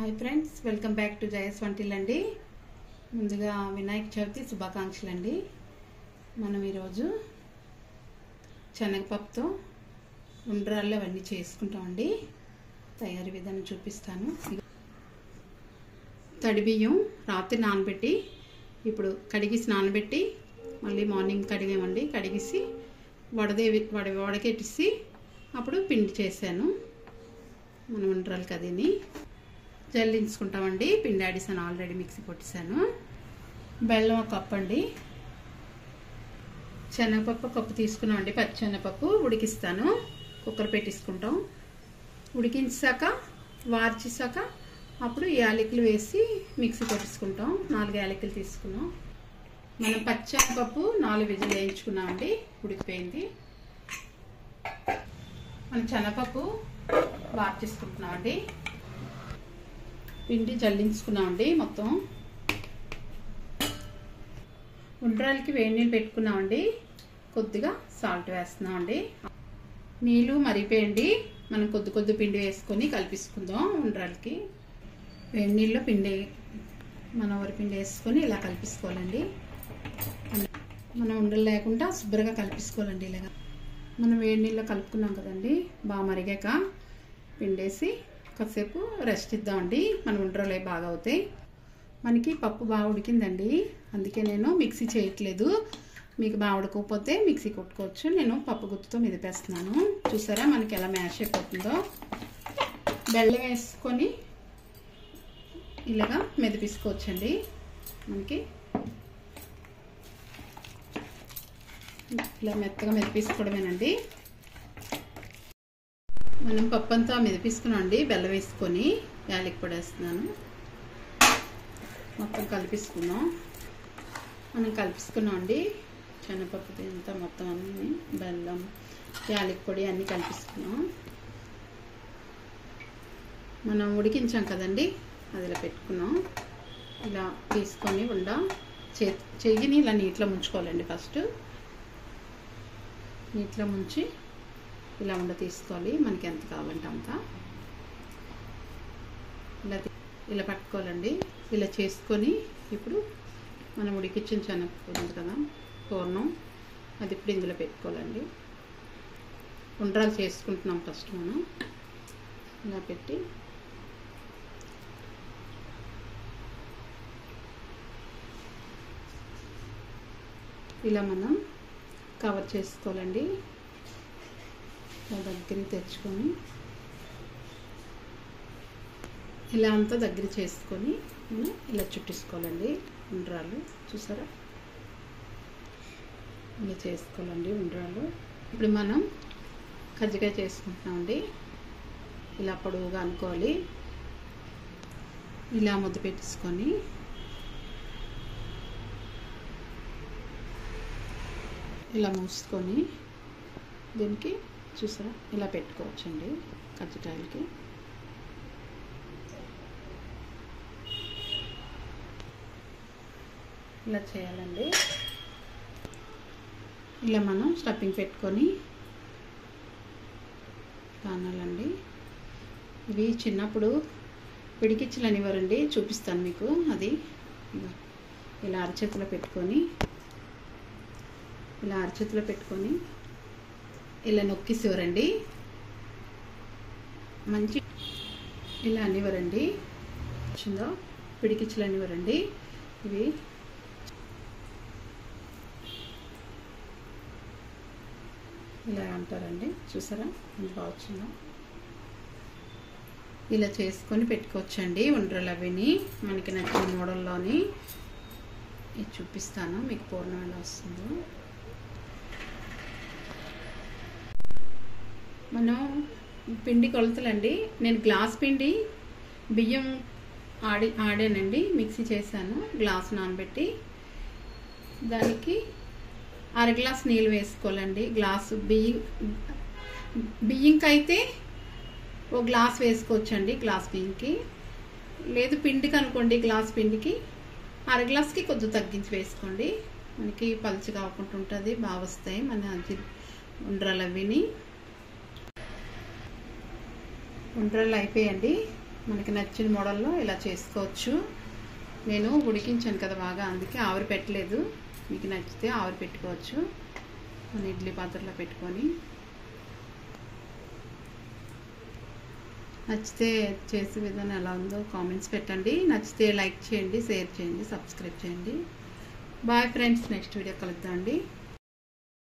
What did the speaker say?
hi friends welcome back to జయస్ వంటిల్ అండి ముందుగా వినాయక చవితి శుభాకాంక్షలు అండి మనం ఈరోజు శనగపప్పుతో ఉండ్రాళ్ళు అవన్నీ చేసుకుంటామండి తయారీ విధానం చూపిస్తాను తడి బియ్యం రాత్రి నానబెట్టి ఇప్పుడు కడిగేసి నానబెట్టి మళ్ళీ మార్నింగ్ కడిగామండి కడిగేసి వడదేవి వడ వడకెట్టేసి అప్పుడు పిండి చేశాను మనం ఉండ్రాలు కదిని జల్లించుకుంటామండి పిండి ఆడిసాను ఆల్రెడీ మిక్సీ కొట్టేశాను బెల్లం ఒక కప్పు అండి శనగపప్పు కప్పు తీసుకున్నామండి పచ్చి శనగపప్పు ఉడికిస్తాను కుక్కర్ పెట్టేసుకుంటాం ఉడికించాక వార్చేసాక అప్పుడు యాలకులు వేసి మిక్సీ కొట్టేసుకుంటాం నాలుగు యాలకులు తీసుకున్నాం మనం పచ్చనపప్పు నాలుగు విజులు వేయించుకున్నామండి ఉడికిపోయింది మనం శనగపప్పు వార్చేసుకుంటున్నామండి పిండి జల్లించుకున్నామండి మొత్తం ఉండ్రాలకి వేడి నీళ్ళు పెట్టుకున్నామండి కొద్దిగా సాల్ట్ వేస్తున్నామండి నీళ్ళు మరిపోయండి మనం కొద్ది కొద్ది పిండి వేసుకొని కలిపిసుకుందాం ఉండ్రాలకి వేడి నీళ్ళు పిండి మన వరిపిండి వేసుకొని ఇలా కలిపించుకోవాలండి మనం ఉండలు లేకుండా శుభ్రంగా కలిపించుకోవాలండి ఇలాగా మనం వేడి నీళ్ళు కలుపుకున్నాం కదండి బాగా మరిగాక పిండేసి కాసేపు రెస్ట్ ఇద్దామండి మన ఉండరలే బాగా అవుతాయి మనకి పప్పు బాగా ఉడికిందండి అందుకే నేను మిక్సీ చేయట్లేదు మీకు బాగా ఉడకపోతే మిక్సీ కొట్టుకోవచ్చు నేను పప్పు గుత్తుతో మెదిపేస్తున్నాను చూసారా మనకి ఎలా మ్యాష్ అయిపోతుందో బెల్లం వేసుకొని ఇలాగా మెదిపించుకోవచ్చండి మనకి ఇలా మెత్తగా మెదిపించుకోవడమేనండి మనం పప్పు అంతా మెదిపించుకున్నాం అండి బెల్లం వేసుకొని యాలకి పొడి వేస్తున్నాను మొత్తం కలిపిసుకున్నాం మనం కలిపిసుకున్నాం అండి శనగపప్పు అంతా మొత్తం అన్ని బెల్లం యాలకి పొడి అన్నీ కలిపిసుకున్నాం మనం ఉడికించాం కదండి అది ఇలా పెట్టుకున్నాం ఇలా తీసుకొని ఉండ చే చెయ్యిని ఇలా నీటిలో ముంచుకోవాలండి ఫస్ట్ నీటిలో ముంచి ఇలా ఉండ తీసుకోవాలి మనకి ఎంత కావాలంటే అంత ఇలా ఇలా పట్టుకోవాలండి ఇలా చేసుకొని ఇప్పుడు మనం ఉడికిచ్చిన శనగపప్పు ఉంది కదా పూర్ణం అది ఇప్పుడు ఇందులో పెట్టుకోవాలండి ఉండ్రాలు చేసుకుంటున్నాం ఫస్ట్ మనం ఇలా పెట్టి ఇలా మనం కవర్ చేసుకోవాలండి దగ్గరికి తెచ్చుకొని ఇలా అంతా దగ్గర చేసుకొని ఇలా చుట్టేసుకోవాలండి ఉండ్రాలు చూసారా ఇలా చేసుకోవాలండి ఉండ్రాలు ఇప్పుడు మనం కజ్జికాయ చేసుకుంటున్నామండి ఇలా పొడవుగా అనుకోవాలి ఇలా ముద్ద పెట్టేసుకొని ఇలా మూసుకొని దీనికి చూసారా ఇలా పెట్టుకోవచ్చండి కజ్జికాయలకి ఇలా చేయాలండి ఇలా మనం స్టఫింగ్ పెట్టుకొని కానాలండి ఇవి చిన్నప్పుడు పిడికిచ్చలు అనేవారండి చూపిస్తాను మీకు అది ఇలా అరచేతిలో పెట్టుకొని ఇలా అరచేతిలో పెట్టుకొని ఇలా నొక్కిసేవారండి మంచి ఇలా అనేవారండి వచ్చిందో పిడికిచ్చలు అనేవారండి ఇవి ఇలా అంటారండి చూసారా ఎంత బాగా వచ్చిందో ఇలా చేసుకొని పెట్టుకోవచ్చండి ఉండ్రలు అవిని మనకి నచ్చిన మోడల్లోని ఇది చూపిస్తాను మీకు పూర్ణం ఎలా వస్తుందో మనం పిండి కొలతలండి నేను గ్లాస్ పిండి బియ్యం ఆడి ఆడానండి మిక్సీ చేశాను గ్లాస్ నానబెట్టి దానికి అర గ్లాస్ నీళ్ళు వేసుకోవాలండి గ్లాసు బియ్యం బియ్యంకి అయితే ఓ గ్లాస్ వేసుకోవచ్చండి గ్లాస్ బియ్యంకి లేదు పిండికి అనుకోండి గ్లాస్ పిండికి అర గ్లాస్కి కొద్దిగా తగ్గించి వేసుకోండి మనకి పలుచు కాకుండా ఉంటుంది బాగా వస్తాయి మన ఉండ్రాలు అవిని ఉండ్రాలు అయిపోయండి మనకి నచ్చిన మోడల్లో ఇలా చేసుకోవచ్చు నేను ఉడికించాను కదా బాగా అందుకే ఆవిరి పెట్టలేదు మీకు నచ్చితే ఆవిరి పెట్టుకోవచ్చు మన ఇడ్లీ పాత్రలో పెట్టుకొని నచ్చితే చేసే విధానం ఎలా ఉందో కామెంట్స్ పెట్టండి నచ్చితే లైక్ చేయండి షేర్ చేయండి సబ్స్క్రైబ్ చేయండి బాయ్ ఫ్రెండ్స్ నెక్స్ట్ వీడియో కలుద్దాం అండి